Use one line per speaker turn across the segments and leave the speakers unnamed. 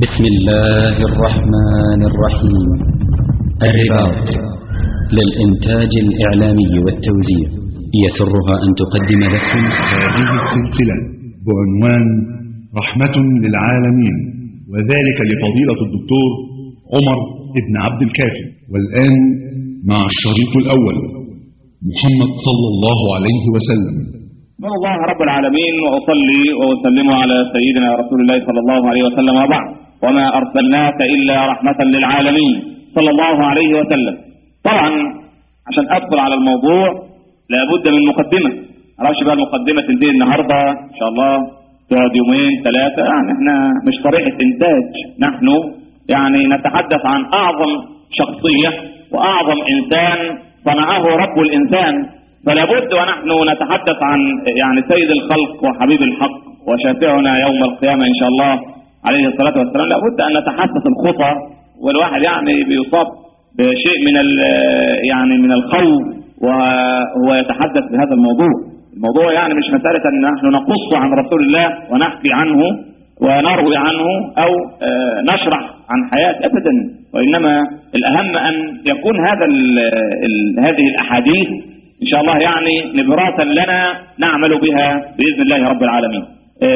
بسم الله الرحمن الرحيم الرباط للإنتاج الإعلامي والتوزيع يسرها أن تقدم لكم
هذه السلسلة بعنوان رحمة للعالمين وذلك لفضيلة الدكتور عمر بن عبد الكافي والآن مع الشريط الأول محمد صلى الله عليه وسلم
من الله رب العالمين وأصلي وأسلم على سيدنا رسول الله صلى الله عليه وسلم وبعد وما أرسلناك إلا رحمة للعالمين صلى الله عليه وسلم طبعا عشان أدخل على الموضوع لابد من مقدمة معرفش بقى المقدمة تنتهي النهاردة إن شاء الله تقعد يومين ثلاثة يعني احنا مش طريقة إنتاج نحن يعني نتحدث عن أعظم شخصية وأعظم إنسان صنعه رب الإنسان فلا بد ونحن نتحدث عن يعني سيد الخلق وحبيب الحق وشافعنا يوم القيامة إن شاء الله عليه الصلاة والسلام لابد أن نتحسس الخطى والواحد يعني بيصاب بشيء من يعني من الخوف وهو يتحدث بهذا الموضوع الموضوع يعني مش مسألة أن نحن نقص عن رسول الله ونحكي عنه ونروي عنه أو نشرح عن حياة أبدا وإنما الأهم أن يكون هذا ال ال هذه الأحاديث إن شاء الله يعني نبراسا لنا نعمل بها بإذن الله رب العالمين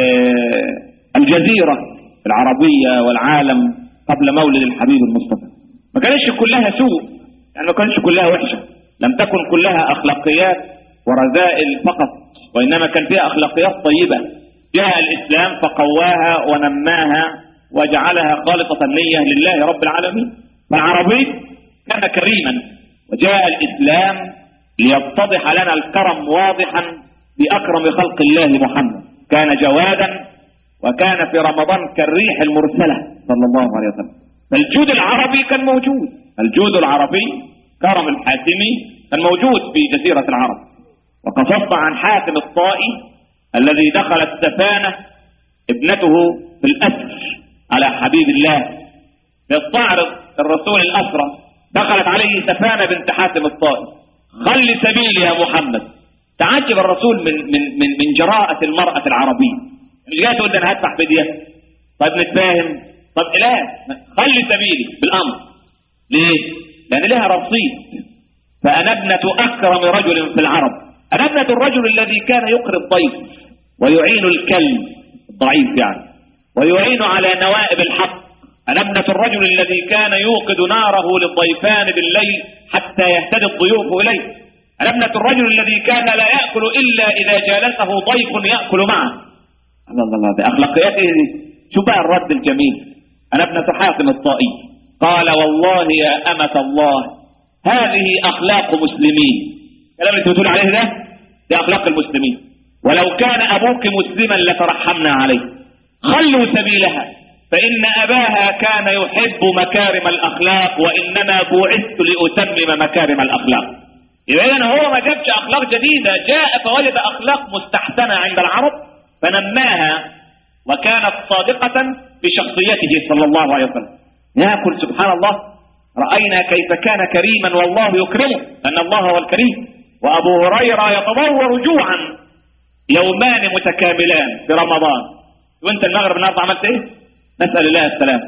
الجزيرة العربية والعالم قبل مولد الحبيب المصطفى ما كانش كلها سوء يعني ما كانش كلها وحشة لم تكن كلها أخلاقيات ورذائل فقط وإنما كان فيها أخلاقيات طيبة جاء الإسلام فقواها ونماها وجعلها خالصة النية لله رب العالمين فالعربي كان كريما وجاء الإسلام ليتضح لنا الكرم واضحا بأكرم خلق الله محمد كان جوادا وكان في رمضان كالريح المرسلة صلى الله عليه وسلم فالجود العربي كان موجود الجود العربي كرم الحاتمي كان موجود في جزيرة العرب وقصصت عن حاتم الطائي الذي دخل السفانة ابنته في الأسر على حبيب الله يستعرض الرسول الأسرى دخلت عليه سفانة بنت حاتم الطائي خلي سبيلي يا محمد تعجب الرسول من من من من جراءة المرأة العربية مش جاي تقول انا هدفع فدية طيب نتفاهم طب لا خلي سبيلي بالامر ليه؟ لان لها رصيد فانا ابنة اكرم رجل في العرب انا ابنة الرجل الذي كان يقري الضيف ويعين الكلب الضعيف يعني ويعين على نوائب الحق أنا ابنة الرجل الذي كان يوقد ناره للضيفان بالليل حتى يهتدي الضيوف إليه أنا ابنة الرجل الذي كان لا يأكل إلا إذا جالسه ضيف يأكل معه الله الله الله ده أخلاقيات إيه دي شو بقى الرد الجميل أنا ابنة حاتم الطائي قال والله يا أمة الله هذه أخلاق مسلمين الكلام اللي بتقول عليه ده دي أخلاق المسلمين ولو كان أبوك مسلما لترحمنا عليه خلوا سبيلها فإن أباها كان يحب مكارم الأخلاق وإنما بعثت لأتمم مكارم الأخلاق إذا هو ما جابش أخلاق جديدة جاء فوجد أخلاق مستحسنة عند العرب فنماها وكانت صادقة بشخصيته صلى الله عليه وسلم يأكل سبحان الله رأينا كيف كان كريما والله يكرمه أن الله هو الكريم وأبو هريرة يتضور جوعا يومان متكاملان في رمضان وانت المغرب النهارده عملت ايه؟ نسأل الله السلام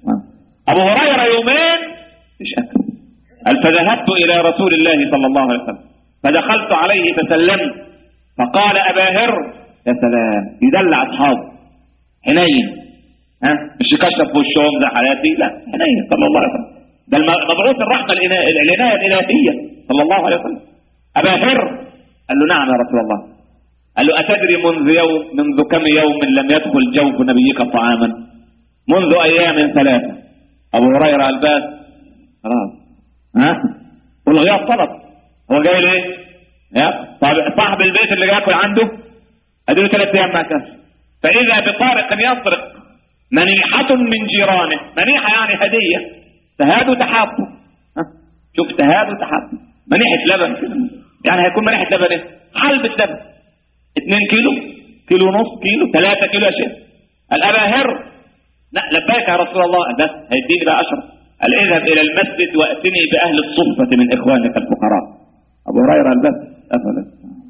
أبو هريرة يومين مش أكل قال فذهبت إلى رسول الله صلى الله عليه وسلم فدخلت عليه فسلمت فقال أبا هر يا سلام يدلع أصحابه حنين ها مش يكشف في وشهم زي حالاتي لا حنين صلى الله عليه وسلم ده مبعوث الرحمة العناية الإلهية صلى الله عليه وسلم أبا هر قال له نعم يا رسول الله قال له أتدري منذ يوم منذ كم يوم لم يدخل جوف نبيك طعاما منذ ايام ثلاثة ابو هريرة قال بس خلاص ها والغياب طلب هو جاي ليه يا صاحب البيت اللي ياكل عنده اديله ثلاث ايام ما كانش فاذا بطارق يسرق منيحة من جيرانه منيحة يعني هدية تهاد وتحابوا شوف تهاد وتحابوا منيحة لبن يعني هيكون منيحة لبن ايه حلبة لبن 2 كيلو كيلو ونص كيلو 3 كيلو يا شيخ الابا هر لا لبيك يا رسول الله بس هيديني بقى اشرف قال اذهب الى المسجد واتني باهل الصفة من اخوانك الفقراء ابو هريره قال بس افلا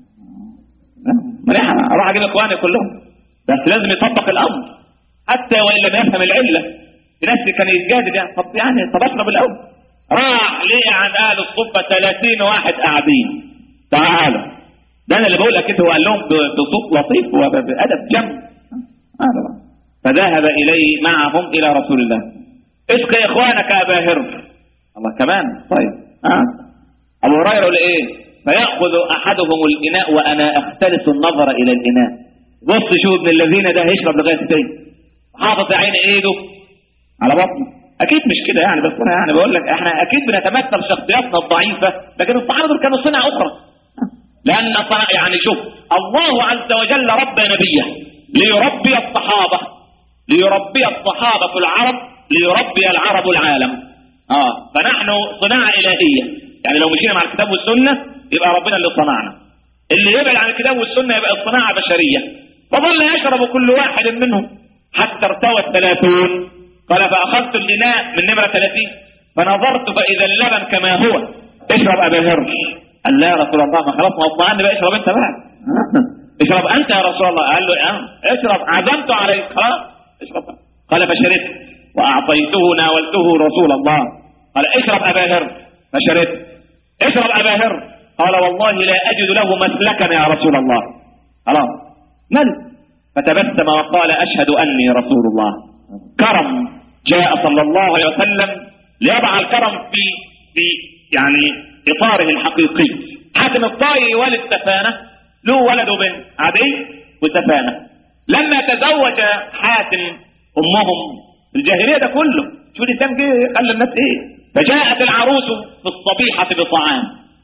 مريحة اروح اجيب اخواني كلهم بس لازم يطبق الامر حتى وان لم يفهم العله في ناس كان يتجادل يعني طب يعني طب اشرب الاول راح لقي عن اهل الصفه 30 واحد قاعدين تعالوا ده انا اللي بقول لك هو قال لهم ب- بصوت لطيف وبادب جم هذا بقى. فذهب اليه معهم الى رسول الله اسقي اخوانك ابا هر الله كمان طيب آه. ابو هريره يقول ايه فياخذ احدهم الاناء وانا اختلس النظر الى الاناء بص شوف ابن الذين ده هيشرب لغايه فين حاطط عين ايده على بطنه اكيد مش كده يعني بس انا يعني بقول لك احنا اكيد بنتمثل شخصياتنا الضعيفه لكن الصحابه دول كانوا صنع اخرى لان صنع يعني شوف الله عز وجل ربى نبيه ليربي الصحابه ليربي الصحابه العرب ليربي العرب العالم اه فنحن صناعه الهيه يعني لو مشينا مع الكتاب والسنه يبقى ربنا اللي صنعنا اللي يبعد عن الكتاب والسنه يبقى الصناعه بشريه فظل يشرب كل واحد منهم حتى ارتوى الثلاثون قال فاخذت الاناء من نمره 30 فنظرت فاذا اللبن كما هو اشرب ابا هرش قال لا يا رسول الله ما خلاص ما اطمئن بقى اشرب انت بقى اشرب انت يا رسول الله قال له اه اشرب عزمت عليك خلاص اشرب بقى. قال فشربت واعطيته ناولته رسول الله قال اشرب ابا هر فشربت اشرب ابا هر قال والله لا اجد له مسلكا يا رسول الله خلاص مل فتبسم وقال اشهد اني رسول الله كرم جاء صلى الله عليه وسلم ليضع الكرم في في يعني اطاره الحقيقي حاتم الطائي والد سفانه له ولد وبنت عدي وسفانه لما تزوج حاتم امهم في الجاهليه ده كله شو الاسلام جه خلى الناس ايه فجاءت العروس في الصبيحه بطعام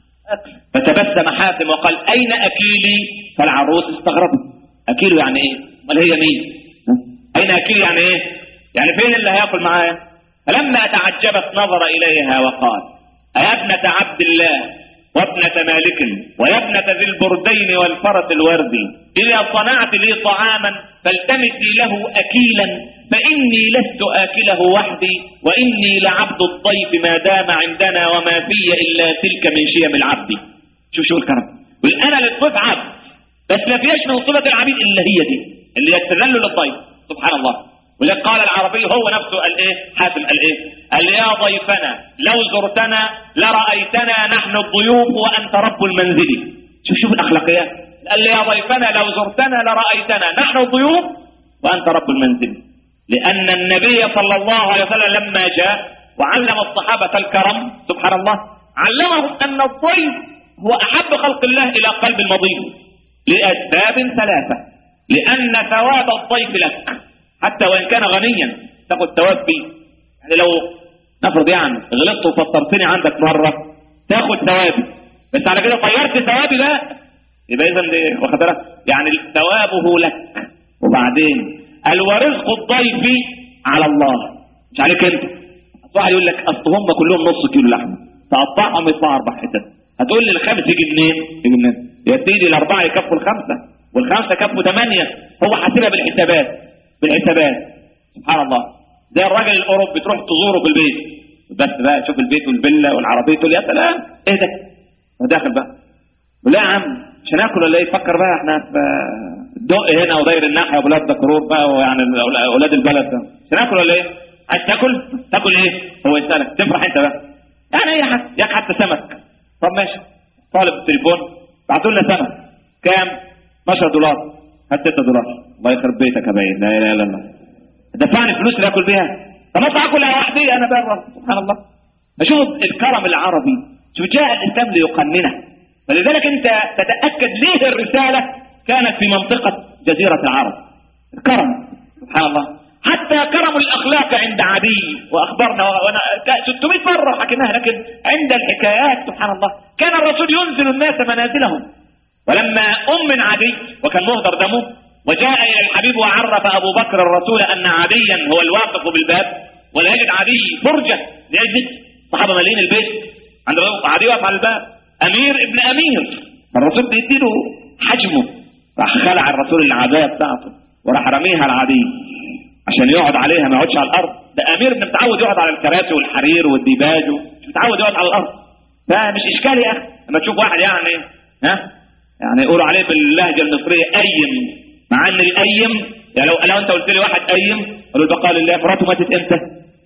فتبسم حاتم وقال اين اكيلي فالعروس استغربت اكيله يعني ايه امال هي مين ها؟ اين اكيلي يعني ايه يعني فين اللي هياكل معايا فلما تعجبت نظر اليها وقال ايا ابنه عبد الله وابنة مالك ويا ابنة ذي البردين والفرس الوردي إذا صنعت لي طعاما فالتمسي له أكيلا فإني لست آكله وحدي وإني لعبد الضيف ما دام عندنا وما في إلا تلك من شيم العبد شوف شو الكرم يقول أنا للضيف عبد بس ما فيهاش من صفة العبيد إلا هي دي اللي يستذل للضيف سبحان الله ولذلك قال العربي هو نفسه قال ايه حاتم قال ايه قال يا ضيفنا لو زرتنا لرأيتنا نحن الضيوف وأنت رب المنزل شوف شوف الأخلاقيات قال لي يا ضيفنا لو زرتنا لرأيتنا نحن الضيوف وأنت رب المنزل لأن النبي صلى الله عليه وسلم لما جاء وعلم الصحابة الكرم سبحان الله علمهم أن الضيف هو أحب خلق الله إلى قلب المضيف لأسباب ثلاثة لأن ثواب الضيف لك حتى وإن كان غنيا تاخد ثواب فيه يعني لو نفرض يعني غلطت وفطرتني عندك مرة تاخد ثوابي بس على كده طيرت ثوابي لا يبقى إذا دي واخد بالك يعني ثوابه لك وبعدين قال ورزق الضيف على الله مش عليك انت واحد يقول لك اصل هم كلهم نص كيلو لحمه تقطعهم يطلع اربع حتت هتقول لي الخامس يجي منين؟ يجي منين؟ يا سيدي الاربعه يكفوا الخمسه والخمسه يكفوا ثمانيه هو حاسبها بالحسابات بالحسابات سبحان الله زي الراجل الاوروبي تروح تزوره في البيت بس بقى تشوف البيت والفيلا والعربيه تقول يا سلام ايه ده؟ وداخل بقى لا يا عم مش هناكل ولا ايه فكر بقى احنا في الدق هنا وداير الناحيه وبلاد دكرور بقى ويعني اولاد البلد ده مش هناكل ولا ايه؟ عايز تاكل؟ تاكل ايه؟ هو يسالك تفرح انت بقى يعني اي حاجه ياك حتى سمك طب ماشي طالب التليفون بعتوا لنا سمك كام؟ 12 دولار هات 6 دولار الله يخرب بيتك يا باين لا اله الا الله دفعني فلوس اللي اكل بيها طب اطلع اكل لوحدي انا بره سبحان الله اشوف الكرم العربي شوف جاء الاسلام ليقننه فلذلك انت تتاكد ليه الرساله كانت في منطقه جزيره العرب الكرم سبحان الله حتى كرم الاخلاق عند عدي واخبرنا وانا 600 مره حكيناها لكن عند الحكايات سبحان الله كان الرسول ينزل الناس منازلهم ولما ام من عدي وكان مهدر دمه وجاء الى الحبيب وعرف ابو بكر الرسول ان عديا هو الواقف بالباب ولا يجد عدي فرجه لعزه الصحابه مالين البيت عند عدي واقف على الباب امير ابن امير الرسول بيديله حجمه راح خلع الرسول العبايه بتاعته وراح رميها العدي عشان يقعد عليها ما يقعدش على الارض ده امير ابن متعود يقعد على الكراسي والحرير والديباج مش متعود يقعد على الارض فمش اشكال يا اخي لما تشوف واحد يعني ها يعني يقولوا عليه باللهجه المصريه ايم مع ان الايم يعني لو لو انت قلت لي واحد ايم قالوا البقاء لله مراته ماتت امتى؟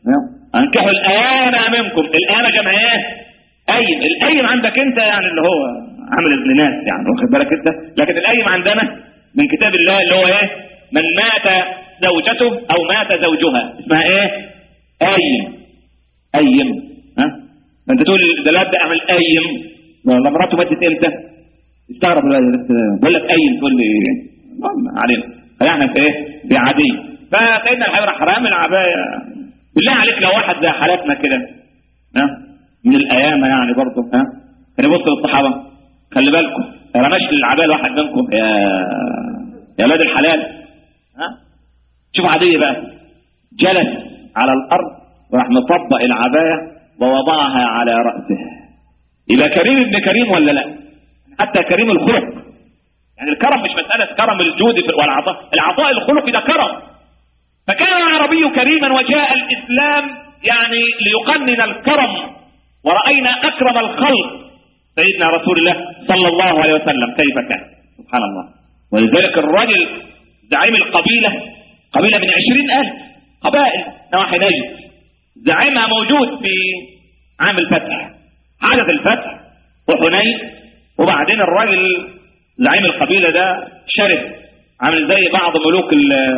انكحوا الايام منكم الايام جمع ايه ايم الايم عندك انت يعني اللي هو عامل ابن ناس يعني واخد بالك انت لكن الايم عندنا من كتاب الله اللي هو ايه من مات زوجته او مات زوجها اسمها ايه ايم ايم ها فانت تقول ده الواد ده اعمل ايم والله مراته ماتت امتى استغرب الواد بقول لك ايم تقول لي المهم علينا فاحنا في ايه في عادي فسيدنا الحبيب راح رامي العبايه بالله عليك لو واحد زي حالاتنا كده ها من الايام يعني برضه ها كان يبص للصحابه خلي بالكم رماش للعبايه واحد منكم يا يا ولاد الحلال ها شوف عاديه بقى جلس على الارض وراح مطبق العبايه ووضعها على راسه يبقى كريم ابن كريم ولا لا حتى كريم الخلق يعني الكرم مش مساله كرم الجود والعطاء العطاء الخلقي ده كرم فكان العربي كريما وجاء الاسلام يعني ليقنن الكرم ورأينا أكرم الخلق سيدنا رسول الله صلى الله عليه وسلم كيف كان سبحان الله ولذلك الرجل زعيم القبيلة قبيلة من عشرين ألف قبائل نواحي نجد زعيمها موجود في عام الفتح حدث الفتح وحنين وبعدين الراجل زعيم القبيلة ده شرف عامل زي بعض ملوك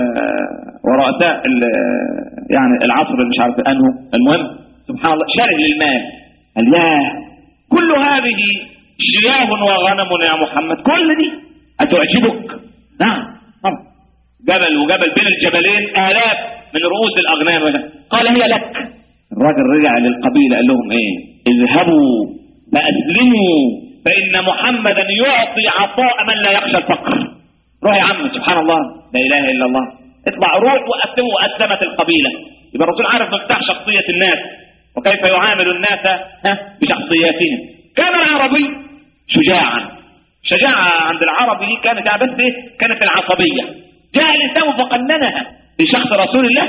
ورؤساء يعني العصر اللي مش عارف انه المهم سبحان الله شرف للمال قال ياه كل هذه شياه وغنم يا محمد كل دي أتعجبك نعم طبعا جبل وجبل بين الجبلين آلاف من رؤوس الأغنام قال هي لك الراجل رجع للقبيلة قال لهم ايه اذهبوا فأسلموا فإن محمدا يعطي عطاء من لا يخشى الفقر روح يا عم سبحان الله لا إله إلا الله اطلع روح وأسلموا وأسلمت القبيلة يبقى الرسول عارف مفتاح شخصية الناس وكيف يعامل الناس بشخصياتهم كان العربي شجاعا شجاعة عند العرب دي كانت بس ايه كانت العصبية جاء الإسلام فقننها في شخص رسول الله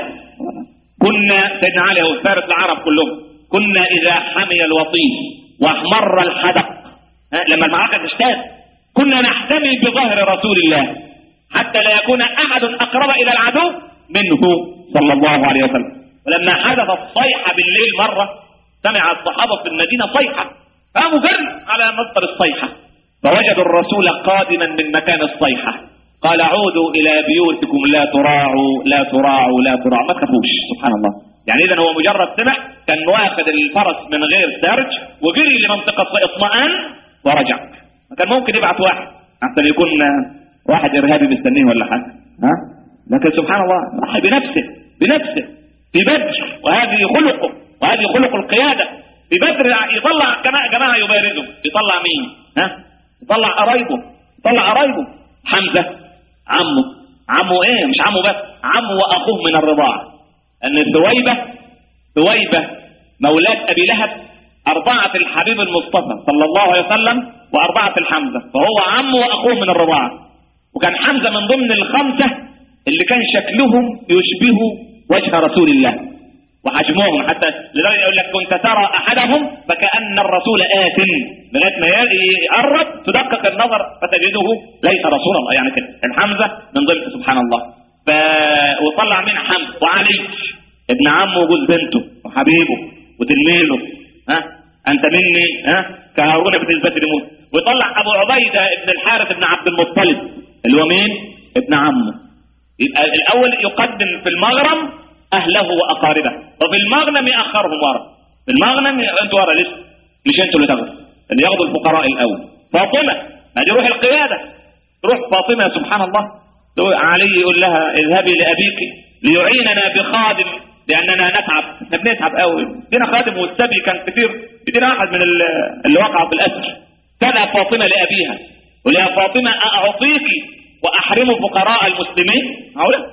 كنا سيدنا علي هو فارس العرب كلهم كنا إذا حمي الوطيس واحمر الحدق لما المعركة تشتد كنا نحتمي بظهر رسول الله حتى لا يكون أحد أقرب إلى العدو منه صلى الله عليه وسلم ولما حدثت صيحة بالليل مرة سمع الصحابة في المدينة صيحة فقاموا جري على مصدر الصيحة فوجدوا الرسول قادما من مكان الصيحة قال عودوا إلى بيوتكم لا تراعوا لا تراعوا لا تراعوا ما تخافوش سبحان الله يعني إذا هو مجرد سمع كان واخد الفرس من غير سرج وجري لمنطقة اطمئن ورجع كان ممكن يبعث واحد حتى يكون واحد إرهابي مستنيه ولا حاجة ها لكن سبحان الله ضحى بنفسه بنفسه في بدر وهذه خلقه وهذه خلق القيادة في بدر يطلع جماعة يبارزهم يطلع مين ها يطلع قرايبه يطلع قرايبه حمزة عمه عمه ايه مش عمه بس عمه واخوه من الرضاعة ان ثويبة ثويبة مولاة ابي لهب ارضعت الحبيب المصطفى صلى الله عليه وسلم وارضعت الحمزة فهو عمه واخوه من الرضاعة وكان حمزة من ضمن الخمسة اللي كان شكلهم يشبه وجه رسول الله وحجمهم حتى لذلك يقول لك كنت ترى احدهم فكأن الرسول آت لغايه ما يقرب تدقق النظر فتجده ليس رسول الله يعني كده الحمزه من ضمن سبحان الله ف وطلع من حمزه وعلي ابن عمه وجوز بنته وحبيبه وتلميذه ها انت مني ها كهارون بن البدر موسى ويطلع ابو عبيده ابن الحارث بن عبد المطلب اللي هو مين؟ ابن عمه يبقى الاول يقدم في المغرم اهله واقاربه وفي المغنم ياخرهم ورا في المغنم انتوا ورا لسه مش انتوا اللي تاخدوا اللي ياخدوا الفقراء الاول فاطمه ما دي روح القياده تروح فاطمه سبحان الله علي يقول لها اذهبي لابيك ليعيننا بخادم لاننا نتعب احنا بنتعب قوي دينا خادم والسبي كان كتير بدينا واحد من اللي وقعوا في الاسر تذهب فاطمه لابيها ولها فاطمه اعطيك واحرم فقراء المسلمين هقول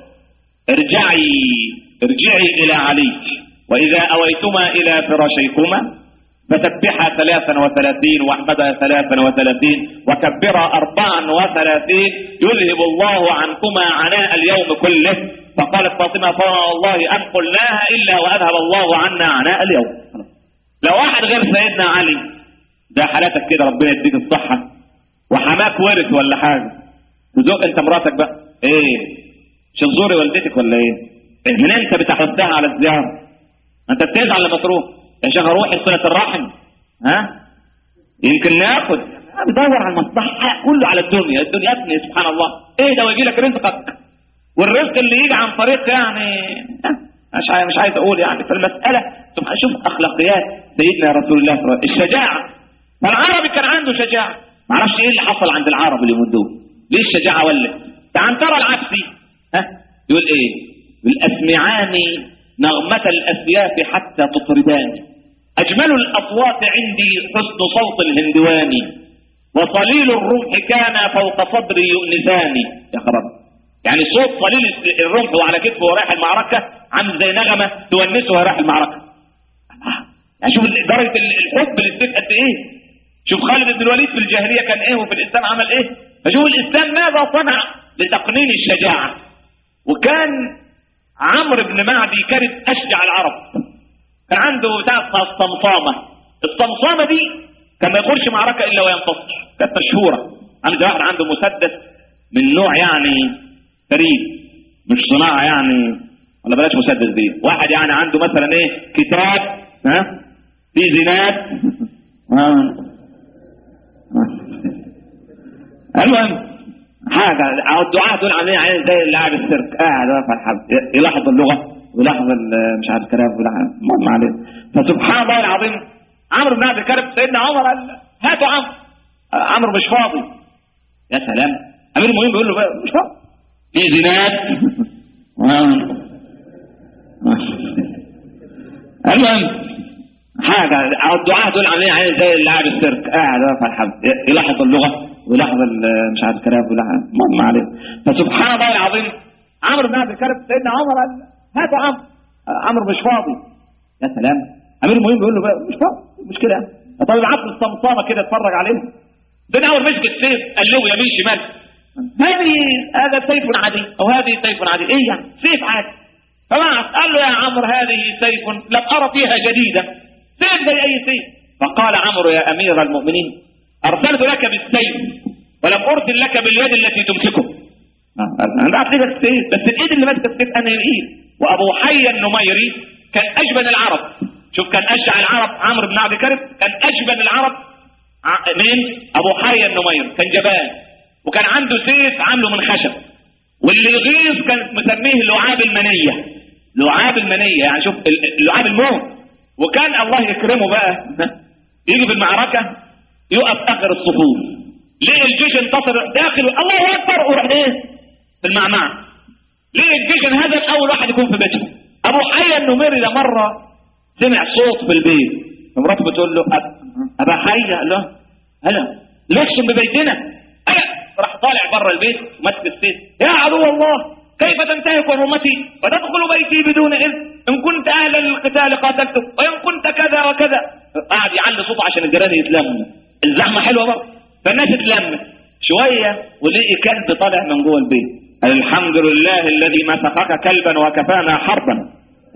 ارجعي ارجعي الى علي واذا اويتما الى فراشيكما فسبحا ثلاثا وثلاثين واحمدها ثلاثا وثلاثين وكبرا اربعا وثلاثين يذهب الله عنكما عناء اليوم كله فقالت فاطمة فوالله أن قلناها إلا وأذهب الله عنا عناء اليوم لو واحد غير سيدنا علي ده حالاتك كده ربنا يديك الصحة وحماك ورث ولا حاجة تزوق انت مراتك بقى ايه مش تزوري والدتك ولا ايه من انت بتحثها على الزيارة انت بتزعل لما تروح يا شيخ روح صله الرحم ها يمكن ناخد بدور على المصلحه كله على الدنيا الدنيا ابني سبحان الله ايه ده ويجي لك رزقك والرزق اللي يجي عن طريق يعني مش عايز مش عايز اقول يعني فالمساله سبحان شوف اخلاقيات سيدنا رسول الله صلى الله عليه وسلم الشجاعه فالعربي كان عنده شجاعه ما اعرفش ايه اللي حصل عند العرب اليومين دول ليه الشجاعه ولت ترى العبسي ها يقول ايه الاسمعان نغمة الاسياف حتى تطردان اجمل الاصوات عندي حسن صوت الهندواني وصليل الرمح كان فوق صدري يؤنساني يا خراب يعني صوت صليل الرمح وعلى كتفه ورايح المعركة عامل زي نغمة تونسه ورايح المعركة يعني شوف درجة الحب للسيف قد ايه شوف خالد بن الوليد في الجاهلية كان ايه وفي الاسلام عمل ايه فشوف الاسلام ماذا صنع لتقنين الشجاعة وكان عمرو بن معدي كانت اشجع العرب كان عنده بتاع الصمصامة الصمصامة دي كان ما يخرج معركة الا وينتصر كانت مشهورة عند واحد عنده مسدس من نوع يعني فريد مش صناعة يعني ولا بلاش مسدس دي واحد يعني عنده مثلا ايه كتاب ها في زينات المهم حاجة الدعاء دول عاملين عين زي لاعب السيرك قاعد واقف على الحب يلاحظ اللغة ويلاحظ مش عارف كلام المهم عليه فسبحان الله العظيم عمرو بن عبد الكريم سيدنا عمر قال هاتوا عمرو عمرو مش فاضي يا سلام امير المؤمنين بيقول له مش فاضي في زينات المهم حاجة الدعاء دول عاملين عين زي لاعب السيرك قاعد واقف على الحب يلاحظ اللغة ويلاحظ مش عارف كلام المهم عليه فسبحان الله العظيم عمرو بن عبد الكريم سيدنا عمر قال هاتوا عمرو عمرو مش فاضي يا سلام امير المؤمنين بيقول له مش فاضي مشكلة طب ابعت له الصمصامة كده اتفرج عليه سيدنا عمر مسك السيف قال له يمين شمال هذه هذا سيف عادي او هذه سيف عادي ايه يعني سيف عادي فبعث قال له يا عمرو هذه سيف لم ارى فيها جديدة سيف زي اي سيف فقال عمرو يا امير المؤمنين ارسلت لك بالسيف ولم ارسل لك باليد التي تمسكه انا بعت لك السيف بس الايد اللي ماسكه السيف انا الايد وابو حي النميري كان اجبن العرب شوف كان اشجع العرب عمرو بن عبد الكريم كان اجبن العرب مين ابو حي النمير كان جبان وكان عنده سيف عامله من خشب واللي يغيظ كان مسميه لعاب المنيه لعاب المنيه يعني شوف لعاب الموت وكان الله يكرمه بقى يجي في المعركه يقف اخر الصفوف ليه الجيش انتصر داخل الله اكبر وراح ايه في المعمعة ليه الجيش انهزم اول واحد يكون في بيته ابو حي النميري ده مره سمع صوت في البيت فمراته بتقول له أب... ابا حي قال له هلا لكم ببيتنا انا راح طالع بره البيت وماسك السيف يا عدو الله كيف تنتهك حرمتي وتدخل بيتي بدون اذن ان كنت اهلا للقتال قاتلتك وان كنت كذا وكذا قاعد يعلي صوته عشان الجيران يتلموا الزحمه حلوه بقى فالناس اتلمت شويه ولقي كلب طالع من جوه البيت الحمد لله الذي مسخك كلبا وكفانا حربا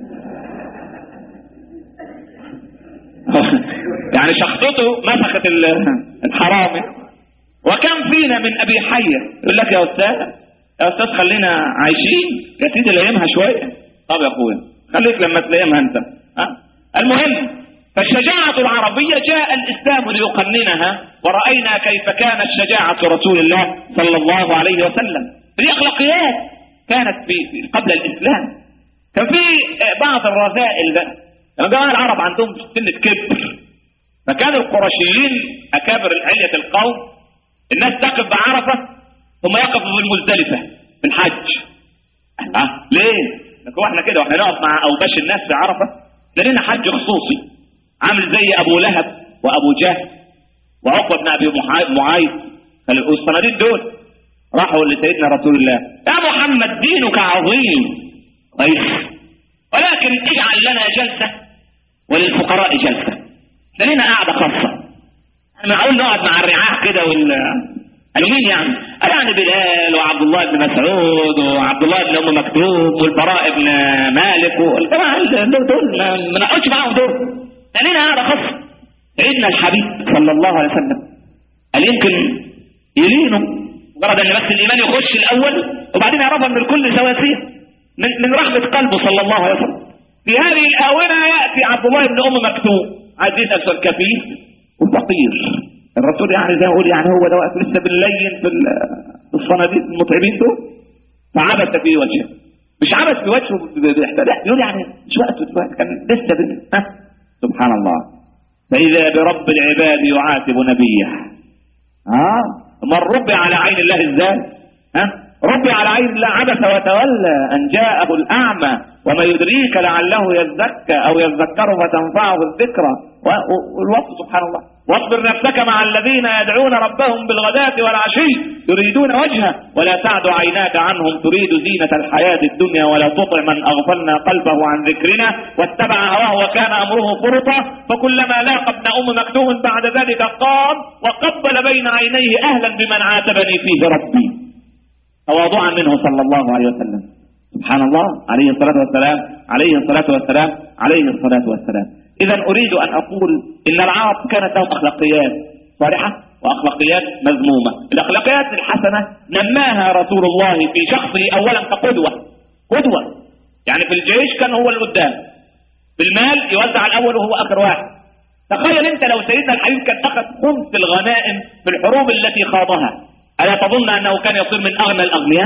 يعني شخصته مسخت الحرامي وكم فينا من ابي حيه يقول لك يا استاذ يا استاذ خلينا عايشين يا سيدي لايمها شويه طب يا اخويا خليك لما تلاقيمها انت ها المهم فالشجاعة العربية جاء الإسلام ليقننها ورأينا كيف كانت شجاعة رسول الله صلى الله عليه وسلم دي أخلاقيات كانت في قبل الإسلام كان في بعض الرذائل بقى لما جاء العرب عندهم سنة كبر فكان القرشيين أكابر علية القوم الناس تقف بعرفة ثم يقفوا في المزدلفة في الحج أه ليه؟ لكن احنا كده واحنا نقف مع أوباش الناس في عرفة لنا حج خصوصي عامل زي ابو لهب وابو جهل وعقبه بن ابي معاذ والصناديق دول راحوا لسيدنا رسول الله يا محمد دينك عظيم كويس ولكن اجعل لنا جلسه وللفقراء جلسه احنا لنا قاعده خاصه احنا معقول نقعد مع الرعاع كده وال قالوا مين يعني؟ قال يعني بلال وعبد الله بن مسعود وعبد الله بن ام مكتوم والبراء بن مالك والجماعه دول ما نقعدش معاهم دول لنا قاعدة خاصة سيدنا الحبيب صلى الله عليه وسلم قال يمكن يلينوا مجرد ان بس الايمان يخش الاول وبعدين يعرفها ان الكل سواسية من, من رحمة قلبه صلى الله عليه وسلم في هذه الآونة يأتي عبد الله بن أم مكتوم عايز يسأل سؤال كفيف وفقير الرسول يعني زي ما يقول يعني هو ده واقف لسه باللين في الصناديق المتعبين دول فعبس في وجهه مش عبس في وجهه باحتداء يقول يعني مش وقته دلوقتي كان لسه بال... سبحان الله فإذا برب العباد يعاتب نبيه ها من ربي على عين الله ازاي ها ربي على عين الله عبس وتولى ان جاءه الاعمى وما يدريك لعله يزكى او يذكر فتنفعه الذكرى والوقت سبحان الله واصبر نفسك مع الذين يدعون ربهم بالغداة والعشي يريدون وجهه ولا تعد عيناك عنهم تريد زينة الحياة الدنيا ولا تطع من أغفلنا قلبه عن ذكرنا واتبع هواه وكان أمره فرطا فكلما لاقى ابن أم مكتوم بعد ذلك قام وقبل بين عينيه أهلا بمن عاتبني فيه ربي تواضعا منه صلى الله عليه وسلم سبحان الله عليه الصلاة والسلام عليه الصلاة والسلام عليه الصلاة والسلام إذا أريد أن أقول إن العرب كانت لهم أخلاقيات صالحة وأخلاقيات مذمومة الأخلاقيات الحسنة نماها رسول الله في شخصه أولا كقدوة قدوة يعني في الجيش كان هو القدام في المال يوزع الأول وهو آخر واحد تخيل أنت لو سيدنا الحبيب كان أخذ خمس الغنائم في الحروب التي خاضها ألا تظن أنه كان يصير من أغنى الأغنياء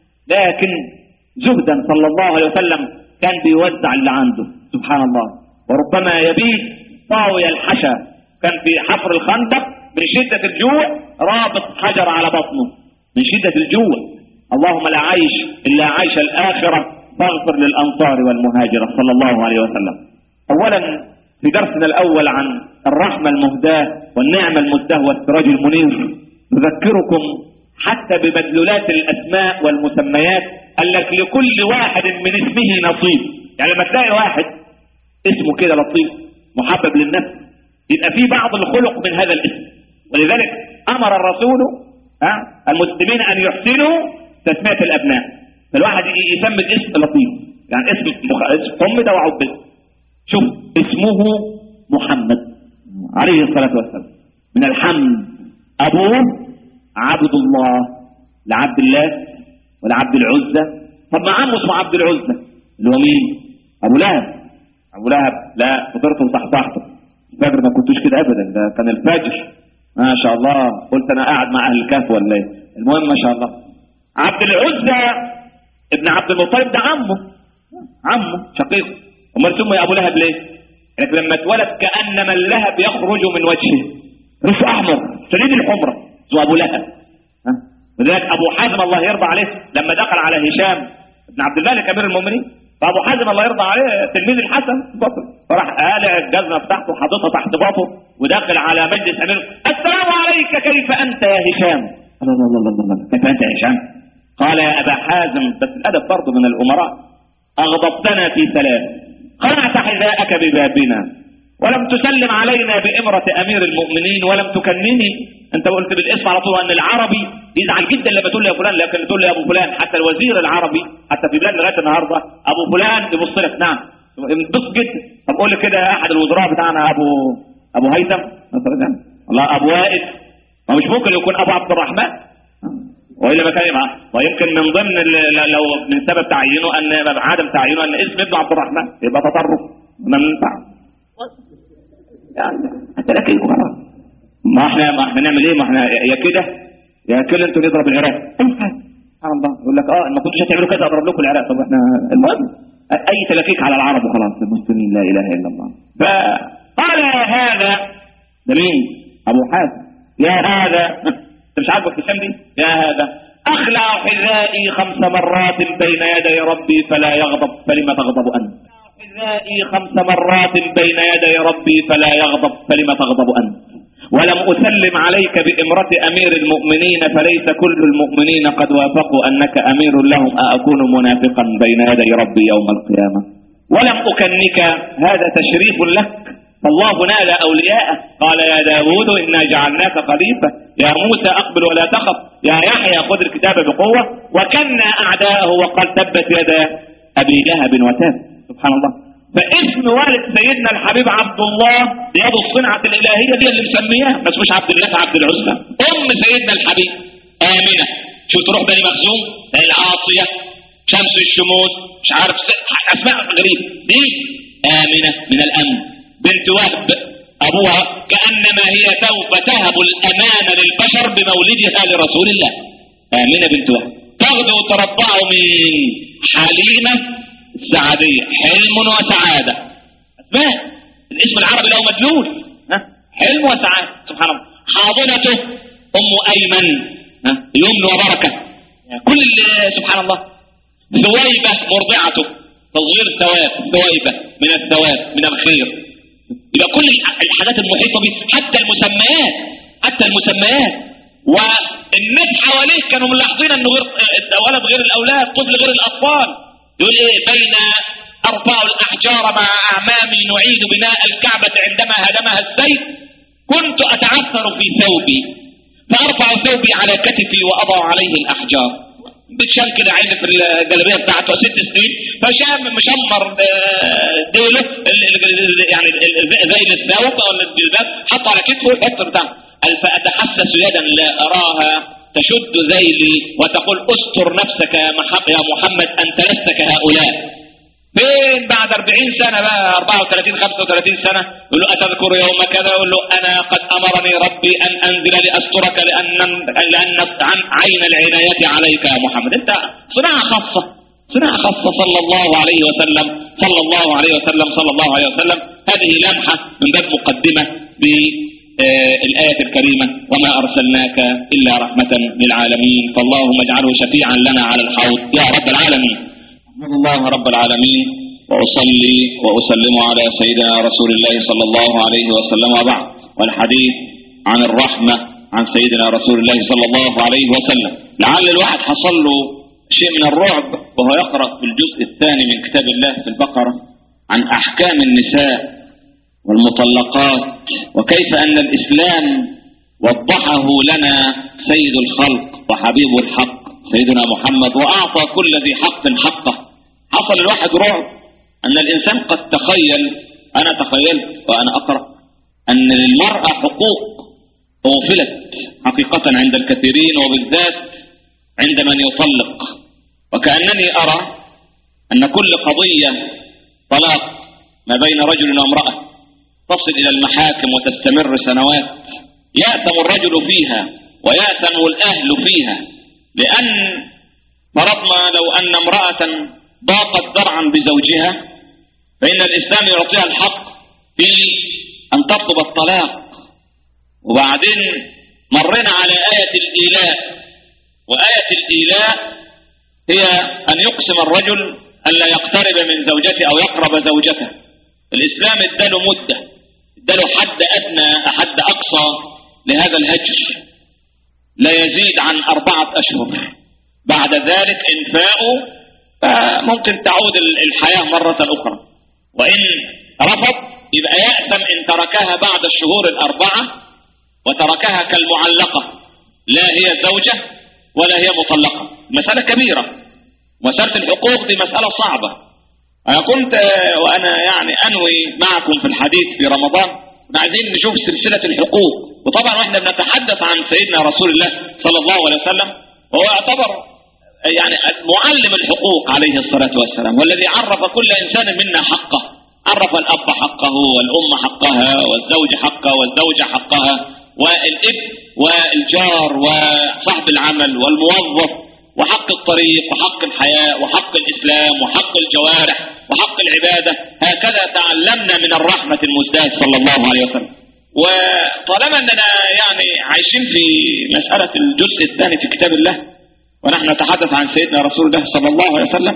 لكن زهدا صلى الله عليه وسلم كان بيوزع اللي عنده سبحان الله وربما يبيت طاوي الحشا كان في حفر الخندق من شدة الجوع رابط حجر على بطنه من شدة الجوع اللهم لا عيش إلا عيش الآخرة فاغفر للأنصار والمهاجرة صلى الله عليه وسلم أولا في درسنا الأول عن الرحمة المهداة والنعمة المهداة والسراج المنير نذكركم حتى بمدلولات الأسماء والمسميات قال لك لكل واحد من اسمه نصيب يعني لما تلاقي واحد اسمه كده لطيف محبب للنفس يبقى في بعض الخلق من هذا الاسم ولذلك امر الرسول ها المسلمين ان يحسنوا تسميه الابناء فالواحد يسمي الاسم لطيف يعني اسم ام ده وعبد شوف اسمه محمد عليه الصلاه والسلام من الحمد ابوه عبد الله لعبد الله ولا عبد العزة طب ما عمه اسمه عبد العزة اللي هو مين ابو لهب ابو لهب لا فطرته وصحصحته الفجر ما كنتوش كده ابدا ده كان الفجر ما شاء الله قلت انا قاعد مع اهل الكهف ولا ايه المهم ما شاء الله عبد العزة ابن عبد المطلب ده عمه عمه شقيق امال سمي ابو لهب ليه لكن لما اتولد كانما اللهب يخرج من وجهه ريشه احمر شديد الحمره اسمه ابو لهب ولذلك ابو حازم الله يرضى عليه لما دخل على هشام بن عبد الملك امير المؤمنين فابو حازم الله يرضى عليه تلميذ الحسن بطل فراح قالع الجزمه بتاعته حاططها تحت باطه وداخل على مجلس امير السلام عليك كيف انت يا هشام الله الله الله الله, الله. كيف انت يا هشام قال يا ابا حازم بس الادب برضه من الامراء اغضبتنا في ثلاث خلعت حذاءك ببابنا ولم تسلم علينا بامرة امير المؤمنين ولم تكنني انت قلت بالاسم على طول ان العربي يزعل جدا لما تقول لي يا فلان لكن تقول لي يا ابو فلان حتى الوزير العربي حتى في بلاد لغايه النهارده ابو فلان يبص لك نعم ينبسط جدا طب قول لي كده يا احد الوزراء بتاعنا ابو ابو هيثم مثلا الله ابو وائل ما مش ممكن يكون ابو عبد الرحمن والا ما كان معاه ويمكن من ضمن لو من سبب تعيينه ان عدم تعيينه ان اسم ابن عبد الرحمن يبقى تطرف ما ينفع يعني حتى لكن خلاص ما احنا ما احنا نعمل ايه ما احنا يا كده يا كده انتوا نضرب العراق اي حاجه سبحان الله يقول لك اه ما كنتوش هتعملوا كده اضرب لكم العراق طب احنا المهم اي تلكيك على العرب وخلاص المسلمين لا اله الا الله فقال يا هذا ده مين ابو حازم يا هذا انت مش عاجبك هشام دي يا هذا اخلع حذائي خمس مرات بين يدي ربي فلا يغضب فلما تغضب انت حذائي خمس مرات بين يدي ربي فلا يغضب فلما تغضب انت ولم أسلم عليك بإمرة أمير المؤمنين فليس كل المؤمنين قد وافقوا أنك أمير لهم أأكون منافقا بين يدي ربي يوم القيامة ولم أكنك هذا تشريف لك فالله نادى أولياءه قال يا داود إنا جعلناك خليفة يا موسى أقبل ولا تخف يا يحيى خذ الكتاب بقوة وكنا أعداءه وقال تبت يدا أبي لهب وتاب سبحان الله فاسم والد سيدنا الحبيب عبد الله يد الصنعة الإلهية دي اللي مسمياه بس مش عبد الله عبد العزة أم سيدنا الحبيب آمنة شو تروح بني مخزوم العاصية شمس الشموس مش عارف أسماء غريبة دي آمنة من الأمن بنت وهب أبوها كأنما هي سوف تهب الأمان للبشر بمولدها لرسول الله آمنة بنت وهب تغدو ترضع من حليمة السعدية حلم وسعادة أسماء الاسم العربي له مدلول ها حلم وسعادة سبحان الله حاضنته أم أيمن ها يمن وبركة كل اللي سبحان الله ثويبة مرضعته تصغير الثواب ثويبة من الثواب من الخير يبقى كل الحاجات المحيطة به حتى المسميات حتى المسميات والناس حواليه كانوا ملاحظين انه غير الولد غير الاولاد طفل غير الاطفال يقول ايه بين ارفع الاحجار مع اعمامي نعيد بناء الكعبة عندما هدمها السيف كنت اتعثر في ثوبي فارفع ثوبي على كتفي واضع عليه الاحجار بتشال كده عيني في الجلابيه بتاعته ست سنين فشام مشمر ديله يعني زي الثوب او الجلباب حطه على كتفه ويحط بتاعه قال فاتحسس يدا لا اراها تشد ذيلي وتقول استر نفسك يا محمد انت لست كهؤلاء فين بعد 40 سنة بقى 34 35 سنة يقول له أتذكر يوم كذا يقول له أنا قد أمرني ربي أن أنزل لأسترك لأن لأن عن عين العناية عليك يا محمد أنت صناعة خاصة صناعة خاصة صلى الله عليه وسلم صلى الله عليه وسلم صلى الله عليه وسلم هذه لمحة من باب مقدمة بالآية الكريمة وما أرسلناك إلا رحمة للعالمين فاللهم اجعله شفيعا لنا على الحوض يا رب العالمين أحمد الله رب العالمين وأصلي وأسلم على سيدنا رسول الله صلى الله عليه وسلم وبعد والحديث عن الرحمة عن سيدنا رسول الله صلى الله عليه وسلم لعل الواحد حصل له شيء من الرعب وهو يقرأ في الجزء الثاني من كتاب الله في البقرة عن أحكام النساء والمطلقات وكيف أن الإسلام وضحه لنا سيد الخلق وحبيب الحق سيدنا محمد وأعطى كل ذي حق حقه حصل الواحد رعب أن الإنسان قد تخيل أنا تخيلت وأنا أقرأ أن للمرأة حقوق أغفلت حقيقة عند الكثيرين وبالذات عند من يطلق وكأنني أرى أن كل قضية طلاق ما بين رجل وامرأة تصل إلى المحاكم وتستمر سنوات يأثم الرجل فيها ويأثم الأهل فيها لأن فرضنا لو أن امرأة ضاقت ذرعا بزوجها فإن الإسلام يعطيها الحق في أن تطلب الطلاق وبعدين مرنا على آية الإيلاء وآية الإيلاء هي أن يقسم الرجل أن لا يقترب من زوجته أو يقرب زوجته الإسلام اداله مدة اداله حد أدنى حد أقصى لهذا الهجر لا يزيد عن أربعة أشهر بعد ذلك إنفاؤه ممكن تعود الحياة مرة أخرى وإن رفض يبقى يأثم إن تركها بعد الشهور الأربعة وتركها كالمعلقة لا هي زوجة ولا هي مطلقة مسألة كبيرة مسألة الحقوق دي مسألة صعبة أنا كنت وأنا يعني أنوي معكم في الحديث في رمضان عايزين نشوف سلسلة الحقوق وطبعا واحنا بنتحدث عن سيدنا رسول الله صلى الله عليه وسلم وهو يعتبر يعني معلم الحقوق عليه الصلاة والسلام والذي عرف كل إنسان منا حقه عرف الأب حقه والأم حقها والزوج حقه والزوجة حقها والابن والجار وصاحب العمل والموظف وحق الطريق وحق الحياة وحق الإسلام وحق الجوارح وحق العبادة هكذا تعلمنا من الرحمة المزداد صلى الله عليه وسلم وطالما أننا يعني عايشين في مسألة الجزء الثاني في كتاب الله ونحن نتحدث عن سيدنا رسول الله صلى الله عليه وسلم